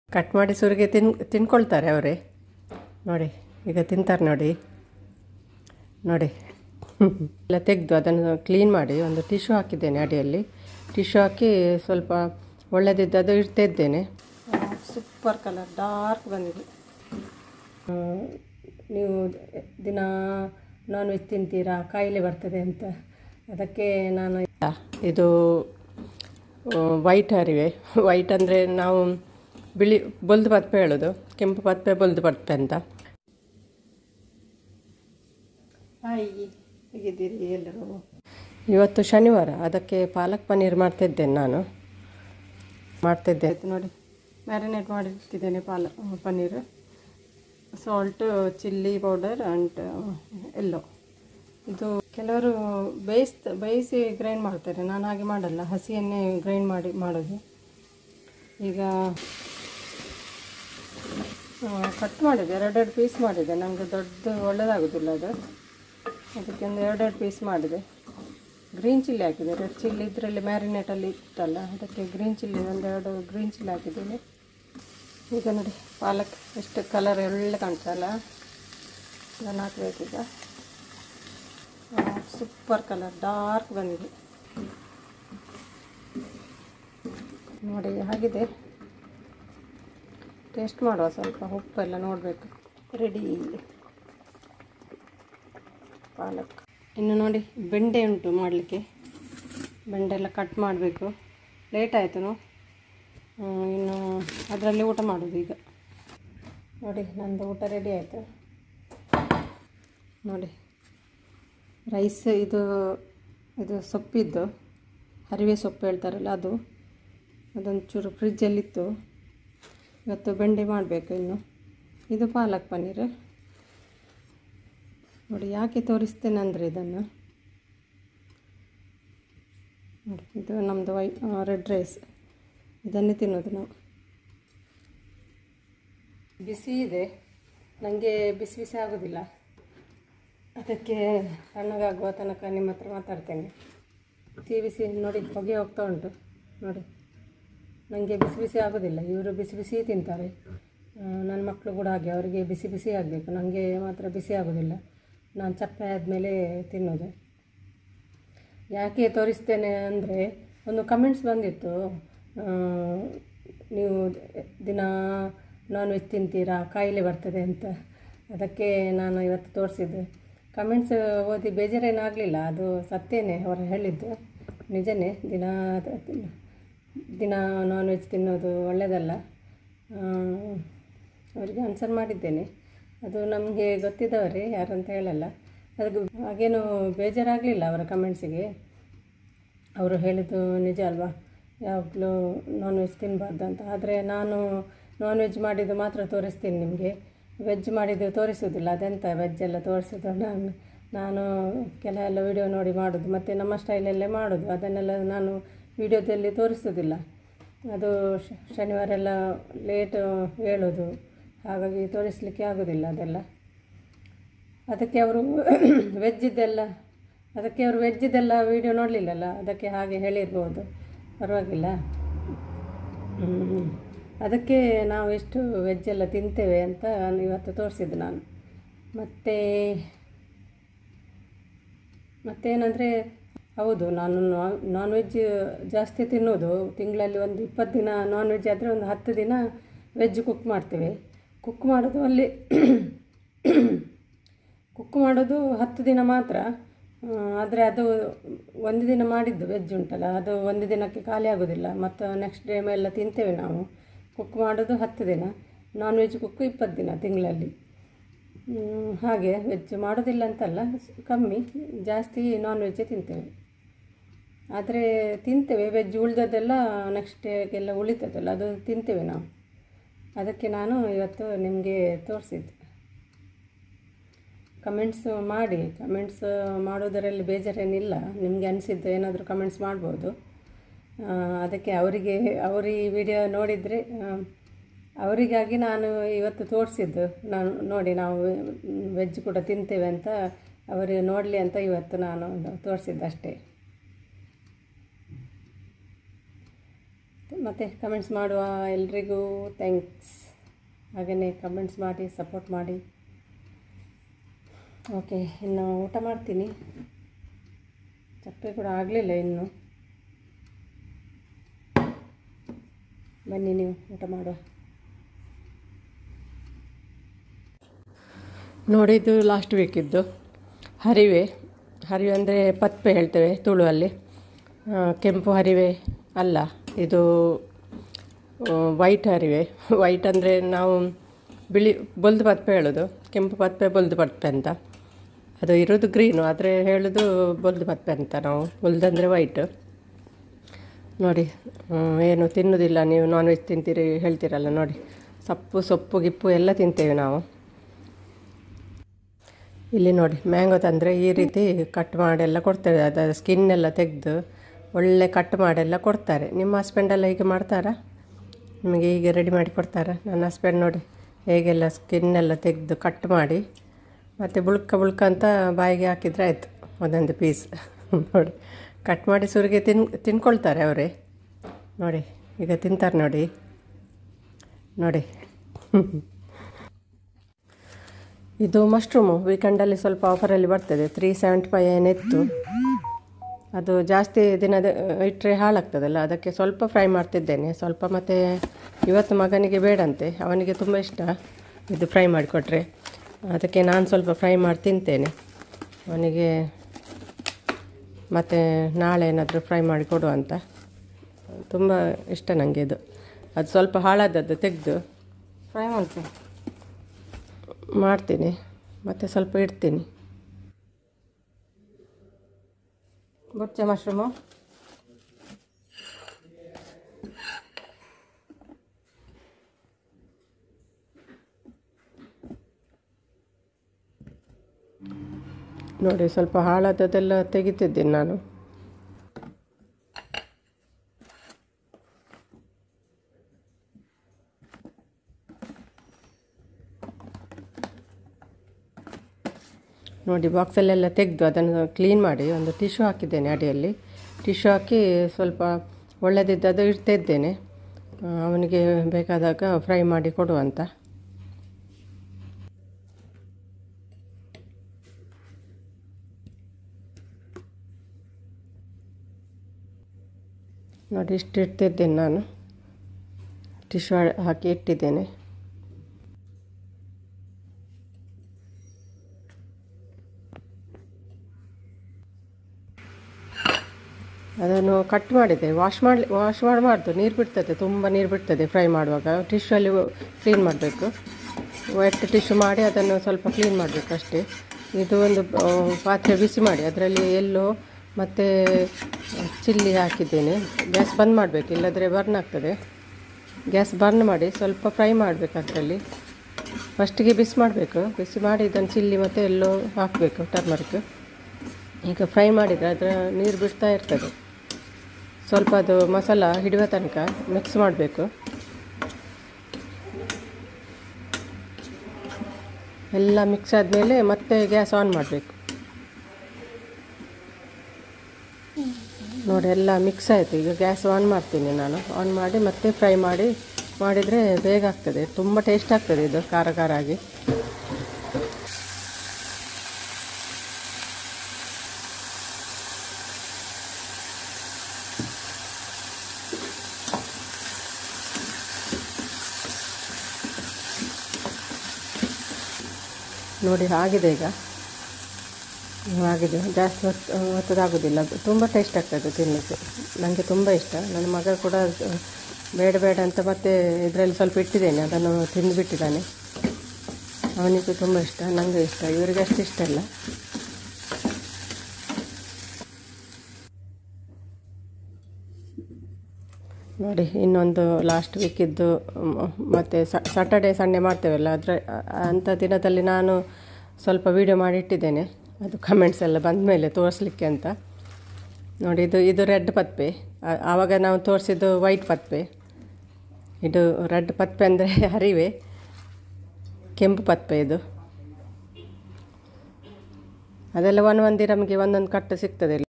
Cut ಮಾಡಿ ಸುರಿಗೆ ತಿನ್ ತಿನ್ಕೊಳ್ತಾರೆ ಅವರೇ ನೋಡಿ ಈಗ ತಿಂತಾರೆ ನೋಡಿ ನೋಡಿ ಎಲ್ಲ ತೆಗೆದು ಅದನ್ನು ಕ್ಲೀನ್ ಮಾಡಿ ಒಂದು ಟಿಶ್ಯೂ ಹಾಕಿದ್ದೇನೆ ಅಡಿಯಲ್ಲಿ ಟಿಶ್ಯೂ ಹಾಕಿ ಸ್ವಲ್ಪ ಒಳ್ಳೆದಿದ್ದು ಅದು ಇಡ್ತಾ ಇದ್ದೇನೆ ಸೂಪರ್ ಕಲರ್ ಡಾರ್ಕ್ ಬಂದಿದೆ ಆ, ನೀವು ದಿನ ನಾನ್ ವೆಜ್ ತಿಂತೀರಾ ಕಾಯಿಲೆ ಬರ್ತದೆ ಅಂತ ಅದಕ್ಕೆ ನಾನು ಇದು ವೈಟ್ ಹರಿವೆ ವೈಟ್ ಅಂದರೆ ನಾವು ಬಿಳಿ ಬೊಲ್ದು ಪತ್ಪೆ ಹೇಳೋದು ಕೆಂಪು ಪತ್ಪೆ ಬೊಲ್ದು ಪತ್ಪೆ ಅಂತ ಹಾಯ್ ಹೇಗಿದ್ದೀರಿ ಎಲ್ಲರೂ ಇವತ್ತು ಶನಿವಾರ ಅದಕ್ಕೆ ಪಾಲಕ್ ಪನ್ನೀರ್ ಮಾಡ್ತಿದ್ದೇನೆ ನಾನು ಮಾಡ್ತಿದ್ದೆ ಆಯ್ತು ನೋಡಿ ಮ್ಯಾರಿನೇಟ್ ಮಾಡಿಟ್ಟಿದ್ದೇನೆ ಪಾಲ paneer salt chilli powder and ಎಲ್ಲೋ ಇದು ಕೆಲವರು ಬೇಯಿಸ್ ಬೇಯಿಸಿ ಗ್ರೈಂಡ್ ಮಾಡ್ತಾರೆ ನಾನು ಹಾಗೆ ಮಾಡಲ್ಲ ಹಸಿಯನ್ನೇ ಗ್ರೈಂಡ್ ಮಾಡಿ ಮಾಡೋದು ಈಗ ಕಟ್ ಮಾಡಿದೆ ಎರಡೆರಡು ಪೀಸ್ ಮಾಡಿದೆ ನನಗೆ ದೊಡ್ಡ ಒಳ್ಳೆಯದಾಗೋದಿಲ್ಲ ಅದು ಅದಕ್ಕೆ ಒಂದು ಎರಡೆರಡು ಪೀಸ್ ಮಾಡಿದೆ ಗ್ರೀನ್ ಚಿಲ್ಲಿ ಹಾಕಿದೆ ರೆಡ್ ಚಿಲ್ಲಿ ಇದರಲ್ಲಿ ಮ್ಯಾರಿನೇಟಲ್ಲಿ ಇತ್ತಲ್ಲ ಅದಕ್ಕೆ ಗ್ರೀನ್ ಚಿಲ್ಲಿ ಒಂದೆರಡು ಗ್ರೀನ್ ಚಿಲ್ಲಿ ಹಾಕಿದ್ದೀನಿ ಈಗ ನೋಡಿ ಪಾಲಕ್ ಎಷ್ಟು ಕಲರ್ ಒಳ್ಳೆ ಕಾಣ್ತಲ್ಲ ಇದನ್ನು ಹಾಕಬೇಕೀಗ ಸೂಪರ್ ಕಲರ್ ಡಾರ್ಕ್ ಬಂದಿದೆ ನೋಡಿ ಆಗಿದೆ ಟೇಸ್ಟ್ ಮಾಡುವ ಸ್ವಲ್ಪ ಉಪ್ಪೆಲ್ಲ ನೋಡಬೇಕು ರೆಡಿ ಪಾಲಕ್ ಇನ್ನು ನೋಡಿ ಬೆಂಡೆ ಉಂಟು ಮಾಡಲಿಕ್ಕೆ ಬೆಂಡೆ ಎಲ್ಲ ಕಟ್ ಮಾಡಬೇಕು ಲೇಟ್ ಆಯಿತು ಇನ್ನು ಅದರಲ್ಲಿ ಊಟ ಮಾಡೋದು ಈಗ ನೋಡಿ ನಂದು ಊಟ ರೆಡಿ ಆಯಿತು ನೋಡಿ ರೈಸ್ ಇದು ಇದು ಸೊಪ್ಪಿದ್ದು ಹರಿವೆ ಸೊಪ್ಪು ಹೇಳ್ತಾರಲ್ಲ ಅದು ಅದೊಂಚೂರು ಫ್ರಿಜ್ಜಲ್ಲಿತ್ತು ಇವತ್ತು ಬೆಂಡೆ ಮಾಡಬೇಕು ಇನ್ನು ಇದು ಪಾಲಕ್ ಪನ್ನೀರ್ ನೋಡಿ ಯಾಕೆ ತೋರಿಸ್ತೇನೆ ಅಂದರೆ ಇದನ್ನು ನೋಡಿ ಇದು ನಮ್ಮದು ವೈ ರೆಡ್ ರೈಸ್ ಇದನ್ನೇ ತಿನ್ನೋದು ನಾವು ಬಿಸಿ ಇದೆ ನನಗೆ ಬಿಸಿ ಬಿಸಿ ಆಗೋದಿಲ್ಲ ಅದಕ್ಕೆ ತಣ್ಣಗಾಗುವ ತನಕ ನಿಮ್ಮ ಹತ್ರ ಮಾತಾಡ್ತೇನೆ ಬಿಸಿ ಬಿಸಿ ನೋಡಿ ಹೊಗೆ ಹೋಗ್ತಾ ಉಂಟು ನೋಡಿ ನನಗೆ ಬಿಸಿ ಬಿಸಿ ಆಗೋದಿಲ್ಲ ಇವರು ಬಿಸಿ ಬಿಸಿ ತಿಂತಾರೆ ಆ, ನನ್ನ ಮಕ್ಕಳು ಕೂಡ ಹಾಗೆ ಅವರಿಗೆ ಬಿಸಿ ಬಿಸಿ ಆಗಬೇಕು ನನಗೆ ಮಾತ್ರ ಬಿಸಿ ಆಗೋದಿಲ್ಲ ನಾನು ಚಪ್ಪೆ ಆದಮೇಲೆ ತಿನ್ನೋದು ಯಾಕೆ ತೋರಿಸ್ತೇನೆ ಅಂದರೆ ಒಂದು ಕಮೆಂಟ್ಸ್ ಬಂದಿತ್ತು ಆ, ನೀವು ದಿನ ನಾನ್ ವೆಜ್ ತಿಂತೀರಾ ಕಾಯಿಲೆ ಬರ್ತದೆ ಅಂತ ಅದಕ್ಕೆ ನಾನು ಇವತ್ತು ತೋರಿಸಿದ್ದು ಕಮೆಂಟ್ಸ್ ಓದಿ ಬೇಜಾರೇನಾಗಲಿಲ್ಲ ಅದು ಸತ್ಯನೇ ಅವರು ಹೇಳಿದ್ದು ನಿಜನೇ ದಿನ ತ- ತಿನ್ನ- ದಿನ ನಾನ್ ವೆಜ್ ತಿನ್ನೋದು ಒಳ್ಳೆಯದಲ್ಲ ಆ, ಅವರಿಗೆ ಆನ್ಸರ್ ಮಾಡಿದ್ದೇನೆ ಅದು ನಮಗೆ ಗೊತ್ತಿದ್ದವರೇ ಯಾರಂತ ಹೇಳಲ್ಲ ಅದಕ್ಕೆ ಹಾಗೇನು ಬೇಜಾರಾಗಲಿಲ್ಲ ಅವರ ಕಮೆಂಟ್ಸಿಗೆ ಅವರು ಹೇಳಿದ್ದು ನಿಜ ಅಲ್ವಾ ಯಾವಾಗಲೂ ನಾನ್ ವೆಜ್ ತಿನ್ನಬಾರ್ದು ಅಂತ ಆದರೆ ನಾನು ನಾನ್ ವೆಜ್ ಮಾಡಿದ್ದು ಮಾತ್ರ ತೋರಿಸ್ತೀನಿ ನಿಮಗೆ ವೆಜ್ ಮಾಡಿದ್ದು ತೋರಿಸೋದಿಲ್ಲ ಅದೆಂತ ವೆಜ್ ಎಲ್ಲ ತೋರಿಸೋದು ನಾನು ನಾನು ಕೆಲವೆಲ್ಲ ವಿಡಿಯೋ ನೋಡಿ ಮಾಡೋದು ಮತ್ತು ನಮ್ಮ ಸ್ಟೈಲಲ್ಲೇ ಮಾಡೋದು ಅದನ್ನೆಲ್ಲ ನಾನು ವಿಡಿಯೋದಲ್ಲಿ ತೋರಿಸೋದಿಲ್ಲ ಅದು ಶ- ಶನಿವಾರ ಎಲ್ಲ ಲೇಟ್ ಹೇಳೋದು ಹಾಗಾಗಿ ತೋರಿಸಲಿಕ್ಕೆ ಆಗೋದಿಲ್ಲ ಅದೆಲ್ಲ ಅದಕ್ಕೆ ಅವರು ವೆಜ್ಜಿದ್ದೆಲ್ಲ ಅದಕ್ಕೆ ಅವರು ವೆಜ್ಜಿದ್ದೆಲ್ಲ ವೀಡಿಯೋ ನೋಡಲಿಲ್ಲಲ್ಲ ಅದಕ್ಕೆ ಹಾಗೆ ಹೇಳಿರ್ಬೋದು ಪರವಾಗಿಲ್ಲ ಹ್ಮ್. ಅದಕ್ಕೆ ನಾವು ಎಷ್ಟು ವೆಜ್ ಎಲ್ಲ ತಿಂತೇವೆ ಅಂತ ಇವತ್ತು ತೋರಿಸಿದ್ದು ನಾನು ಮತ್ತು ಮತ್ತೇನಂದರೆ ಹೌದು ನಾನು ನಾನ್ ವೆಜ್ ಜಾಸ್ತಿ ತಿನ್ನೋದು ತಿಂಗಳಲ್ಲಿ ಒಂದು ಇಪ್ಪತ್ತು ದಿನ ನಾನ್ ವೆಜ್ ಆದರೆ ಒಂದು ಹತ್ತು ದಿನ ವೆಜ್ ಕುಕ್ ಮಾಡ್ತೇವೆ ಕುಕ್ ಮಾಡೋದು ಅಲ್ಲಿ ಕುಕ್ ಮಾಡೋದು ಹತ್ತು ದಿನ ಮಾತ್ರ ಆದರೆ ಅದು ಒಂದು ದಿನ ಮಾಡಿದ್ದು ವೆಜ್ ಉಂಟಲ್ಲ ಅದು ಒಂದು ದಿನಕ್ಕೆ ಖಾಲಿ ಆಗೋದಿಲ್ಲ ಮತ್ತು ನೆಕ್ಸ್ಟ್ ಡೇ ಎಲ್ಲ ತಿಂತೇವೆ ನಾವು ಕುಕ್ ಮಾಡೋದು ಹತ್ತು ದಿನ ನಾನ್ ವೆಜ್ ಕುಕ್ಕು ಇಪ್ಪತ್ತು ದಿನ ತಿಂಗಳಲ್ಲಿ ಹ್ಮ್, ಹಾಗೆ ವೆಜ್ ಮಾಡೋದಿಲ್ಲ ಅಂತಲ್ಲ ಸ್- ಕಮ್ಮಿ ಜಾಸ್ತಿ ನಾನ್ ವೆಜ್ಜೇ ತಿಂತೇವೆ ಆದರೆ ತಿಂತೇವೆ ವೆಜ್ ಉಳಿದದ್ದೆಲ್ಲ ನೆಕ್ಸ್ಟ್ ಡೇಗೆಲ್ಲ ಉಳಿತದಲ್ಲ ಅದು ತಿಂತೇವೆ ನಾವು ಅದಕ್ಕೆ ನಾನು ಇವತ್ತು ನಿಮಗೆ ತೋರಿಸಿದ್ದು ಕಮೆಂಟ್ಸ್ ಮಾಡಿ ಕಮೆಂಟ್ಸ್ ಮಾಡೋದರಲ್ಲಿ ಬೇಜಾರೇನಿಲ್ಲ ನಿಮಗೆ ಅನಿಸಿದ್ದು ಏನಾದರೂ ಕಮೆಂಟ್ಸ್ ಮಾಡ್ಬೋದು ಆ, ಅದಕ್ಕೆ ಅವರಿಗೆ ಅವರು ಈ ವಿಡಿಯೋ ನೋಡಿದರೆ ಅವರಿಗಾಗಿ ನಾನು ಇವತ್ತು ತೋರಿಸಿದ್ದು ನಾನು ನೋಡಿ ನಾವು ವೆಜ್ ಕೂಡ ತಿಂತೇವೆ ಅಂತ ಅವರು ನೋಡಲಿ ಅಂತ ಇವತ್ತು ನಾನು ತೋರಿಸಿದ್ದು ಅಷ್ಟೇ ಮತ್ತು ಕಮೆಂಟ್ಸ್ ಮಾಡುವ ಎಲ್ರಿಗೂ ಥ್ಯಾಂಕ್ಸ್ ಹಾಗೆಯೇ ಕಮೆಂಟ್ಸ್ ಮಾಡಿ ಸಪೋರ್ಟ್ ಮಾಡಿ ಓಕೆ ಇನ್ನು ಊಟ ಮಾಡ್ತೀನಿ ಚಪ್ಪೆ ಕೂಡ ಆಗಲಿಲ್ಲ ಇನ್ನು ಬನ್ನಿ ನೀವು ಊಟ ಮಾಡುವ ನೋಡಿದ್ದು ಲಾಸ್ಟ್ ವೀಕಿದ್ದು ಹರಿವೆ ಹರಿವೆ ಅಂದರೆ ಪತ್ಪೆ ಹೇಳ್ತೇವೆ ತುಳುವಲ್ಲಿ ಆ, ಕೆಂಪು ಹರಿವೆ ಅಲ್ಲ ಇದು ವೈಟ್ ಹರಿವೆ ವೈಟ್ ಅಂದರೆ ನಾವು ಬಿಳಿ ಬೊಲ್ದು ಪತ್ಪೆ ಹೇಳೋದು ಕೆಂಪು ಪತ್ಪೆ ಬೊಲ್ದು ಪತ್ಪೆ ಅಂತ ಅದು ಇರೋದು ಗ್ರೀನು ಆದರೆ ಹೇಳೋದು ಬೊಲ್ದು ಪತ್ಪೆ ಅಂತ ನಾವು ಬೊಲ್ದಂದರೆ ವೈಟ್ ನೋಡಿ ಹ್ಮ್, ಏನು ತಿನ್ನೋದಿಲ್ಲ ನೀವು ನಾನ್ ವೆಜ್ ತಿಂತೀರಿ ಹೇಳ್ತೀರಲ್ಲ ನೋಡಿ ಸೊಪ್ಪು ಸೊಪ್ಪು ಗಿಪ್ಪು ಎಲ್ಲ ತಿಂತೇವೆ ನಾವು ಇಲ್ಲಿ ನೋಡಿ ಮ್ಯಾಂಗೋ ತಂದರೆ ಈ ರೀತಿ ಕಟ್ ಮಾಡೆಲ್ಲ ಕೊಡ್ತೇವೆ ಅದರ ಸ್ಕಿನ್ ಎಲ್ಲ ತೆಗೆದು ಒಳ್ಳೆ ಕಟ್ ಮಾಡೆಲ್ಲ ಕೊಡ್ತಾರೆ ನಿಮ್ಮ ಹಸ್ಬೆಂಡೆಲ್ಲ ಹೀಗೆ ಮಾಡ್ತಾರಾ ನಿಮಗೆ ಹೀಗೆ ರೆಡಿ ಮಾಡಿ ಕೊಡ್ತಾರಾ ನನ್ನ ಹಸ್ಬೆಂಡ್ ನೋಡಿ ಹೇಗೆಲ್ಲ ಸ್ಕಿನ್ ಎಲ್ಲ ತೆಗೆದು ಕಟ್ ಮಾಡಿ ಮತ್ತು ಬುಳ್ಕ ಬುಳ್ಕ ಅಂತ ಬಾಯಿಗೆ ಹಾಕಿದರೆ ಆಯಿತು ಒಂದೊಂದು ಪೀಸ್ ನೋಡಿ ಕಟ್ ಮಾಡಿ ಸುರಿಗೆ ತಿನ್ ತಿನ್ಕೊಳ್ತಾರೆ ಅವರೇ ನೋಡಿ ಈಗ ತಿಂತಾರೆ ನೋಡಿ ನೋಡಿ ಇದು ಮಶ್ರೂಮು ವೀಕೆಂಡಲ್ಲಿ ಸ್ವಲ್ಪ ಆಫರಲ್ಲಿ ಬರ್ತದೆ ತ್ರೀ ಸೆವೆಂಟಿ ಫೈವ್ ಏನಿತ್ತು ಅದು ಜಾಸ್ತಿ ದಿನದ ಇಟ್ಟರೆ ಹಾಳಾಗ್ತದಲ್ಲ ಅದಕ್ಕೆ ಸ್ವಲ್ಪ ಫ್ರೈ ಮಾಡ್ತಿದ್ದೇನೆ ಸ್ವಲ್ಪ ಮತ್ತು ಇವತ್ತು ಮಗನಿಗೆ ಬೇಡಂತೆ ಅವನಿಗೆ ತುಂಬ ಇಷ್ಟ ಇದು ಫ್ರೈ ಮಾಡಿಕೊಟ್ರೆ ಅದಕ್ಕೆ ನಾನು ಸ್ವಲ್ಪ ಫ್ರೈ ಮಾಡಿ ತಿಂತೇನೆ ಅವನಿಗೆ ಮತ್ತು ನಾಳೆ ಏನಾದರೂ ಫ್ರೈ ಮಾಡಿ ಕೊಡು ಅಂತ ತುಂಬ ಇಷ್ಟ ನನಗೆ ಇದು ಅದು ಸ್ವಲ್ಪ ಹಾಳಾದದ್ದು ತೆಗೆದು ಫ್ರೈ ಮಾಡ್ತೀನಿ ಮಾಡ್ತೀನಿ ಮತ್ತು ಸ್ವಲ್ಪ ಇಡ್ತೀನಿ ಬೊಚ್ಚೆ ಮಶ್ರೂಮು ನೋಡಿ ಸ್ವಲ್ಪ ಹಾಳಾದದ್ದೆಲ್ಲ ತೆಗಿತಿದ್ದೀನಿ ನಾನು ನೋಡಿ ಬಾಕ್ಸಲ್ಲೆಲ್ಲ ತೆಗೆದು ಅದನ್ನು ಕ್ಲೀನ್ ಮಾಡಿ ಒಂದು ಟಿಶ್ಯೂ ಹಾಕಿದ್ದೇನೆ ಅಡಿಯಲ್ಲಿ ಟಿಶ್ಯೂ ಹಾಕಿ ಸ್ವಲ್ಪ ಒಳ್ಳೆದಿದ್ದದು ಇಡ್ತಾ ಇದ್ದೇನೆ ಆ, ಅವನಿಗೆ ಬೇಕಾದಾಗ ಫ್ರೈ ಮಾಡಿ ಕೊಡುವಂತ ನೋಡಿ ಇಷ್ಟು ಇಡ್ತಿದ್ದೇನೆ ನಾನು ಟಿಶ್ಯೂ ಹಾಕಿ ಇಟ್ಟಿದ್ದೇನೆ ಅದನ್ನು ಕಟ್ ಮಾಡಿದೆ ವಾಶ್ ಮಾಡಿ ವಾಶ್ ಮಾಡಬಾರ್ದು ನೀರು ಬಿಡ್ತದೆ ತುಂಬ ನೀರು ಬಿಡ್ತದೆ ಫ್ರೈ ಮಾಡುವಾಗ ಟಿಶ್ಯೂಲ್ಲಿ ಕ್ಲೀನ್ ಮಾಡಬೇಕು ವೆಟ್ ಟಿಶ್ಯೂ ಮಾಡಿ ಅದನ್ನು ಸ್ವಲ್ಪ ಕ್ಲೀನ್ ಮಾಡಬೇಕು ಅಷ್ಟೇ ಇದು ಒಂದು ಆ, ಪಾತ್ರೆ ಬಿಸಿ ಮಾಡಿ ಅದರಲ್ಲಿ ಎಲ್ಲೋ ಮತ್ತು ಚಿಲ್ಲಿ ಹಾಕಿದ್ದೇನೆ ಗ್ಯಾಸ್ ಬಂದ್ ಮಾಡಬೇಕು ಇಲ್ಲದ್ರೆ ಬರ್ನ್ ಆಗ್ತದೆ ಗ್ಯಾಸ್ ಬರ್ನ್ ಮಾಡಿ ಸ್ವಲ್ಪ ಫ್ರೈ ಮಾಡಬೇಕು ಅದರಲ್ಲಿ ಫಸ್ಟಿಗೆ ಬಿಸಿ ಮಾಡಬೇಕು ಬಿಸಿ ಮಾಡಿ ಇದನ್ನು ಚಿಲ್ಲಿ ಮತ್ತು ಎಲ್ಲೋ ಹಾಕಬೇಕು ಟರ್ಮರಿಕ್ ಈಗ ಫ್ರೈ ಮಾಡಿದರೆ ಅದರ ನೀರು ಬಿಡ್ತಾ ಇರ್ತದೆ ಸ್ವಲ್ಪ ಅದು ಮಸಾಲ ಹಿಡಿಯುವ ತನಕ ಮಿಕ್ಸ್ ಮಾಡಬೇಕು ಎಲ್ಲ ಮಿಕ್ಸ್ ಆದಮೇಲೆ ಮತ್ತೆ ಗ್ಯಾಸ್ ಆನ್ ಮಾಡಬೇಕು ನೋಡಿ ಎಲ್ಲ ಮಿಕ್ಸ್ ಆಯಿತು ಈಗ ಗ್ಯಾಸ್ ಆನ್ ಮಾಡ್ತೀನಿ ನಾನು ಆನ್ ಮಾಡಿ ಮತ್ತೆ ಫ್ರೈ ಮಾಡಿ ಮಾಡಿದರೆ ಬೇಗ ಆಗ್ತದೆ ತುಂಬ ಟೇಸ್ಟ್ ಆಗ್ತದೆ ಇದು ಖಾರ ಖಾರ ಆಗಿ ನೋಡಿ ಆಗಿದೆ ಈಗ ಆಗಿದೆ ಜಾಸ್ತಿ ಹೊತ್ತು ಹೊತ್ತದಾಗೋದಿಲ್ಲ ತುಂಬ ಟೇಸ್ಟ್ ಆಗ್ತದೆ ತಿನ್ನಲಿಕ್ಕೆ ನನಗೆ ತುಂಬ ಇಷ್ಟ ನನ್ನ ಮಗ ಕೂಡ ಅಹ್, ಬೇಡ ಬೇಡ ಅಂತ ಮತ್ತೆ ಇದರಲ್ಲಿ ಸ್ವಲ್ಪ ಇಟ್ಟಿದ್ದೇನೆ ಅದನ್ನು ತಿಂದುಬಿಟ್ಟಿದ್ದಾನೆ ಅವನಿಗೂ ತುಂಬ ಇಷ್ಟ ನನಗೂ ಇಷ್ಟ ಇವರಿಗೆ ಅಷ್ಟು ಇಷ್ಟ ಇಲ್ಲ ನೋಡಿ ಇನ್ನೊಂದು ಲಾಸ್ಟ್ ವೀಕಿದ್ದು ಮತ್ತು ಸಾಟರ್ಡೆ ಸಂಡೇ ಮಾಡ್ತೇವಲ್ಲ ಅದರ ಅಂಥ ದಿನದಲ್ಲಿ ನಾನು ಸ್ವಲ್ಪ ವೀಡಿಯೋ ಮಾಡಿ ಇಟ್ಟಿದ್ದೇನೆ ಅದು ಕಮೆಂಟ್ಸ್ ಎಲ್ಲ ಬಂದ ಮೇಲೆ ತೋರಿಸ್ಲಿಕ್ಕೆ ಅಂತ ನೋಡಿ ಇದು ಇದು ರೆಡ್ ಪತ್ಪೆ ಆ- ಆವಾಗ ನಾವು ತೋರಿಸಿದ್ದು ವೈಟ್ ಪತ್ಪೆ ಇದು ರೆಡ್ ಪತ್ಪೆ ಅಂದರೆ ಹರಿವೆ ಕೆಂಪು ಪತ್ಪೆ ಇದು ಅದೆಲ್ಲ ಒಂದು ಒಂದು ನಮಗೆ ಒಂದೊಂದು ಕಟ್ಟು ಸಿಗ್ತದೆ ಇಲ್ಲಿ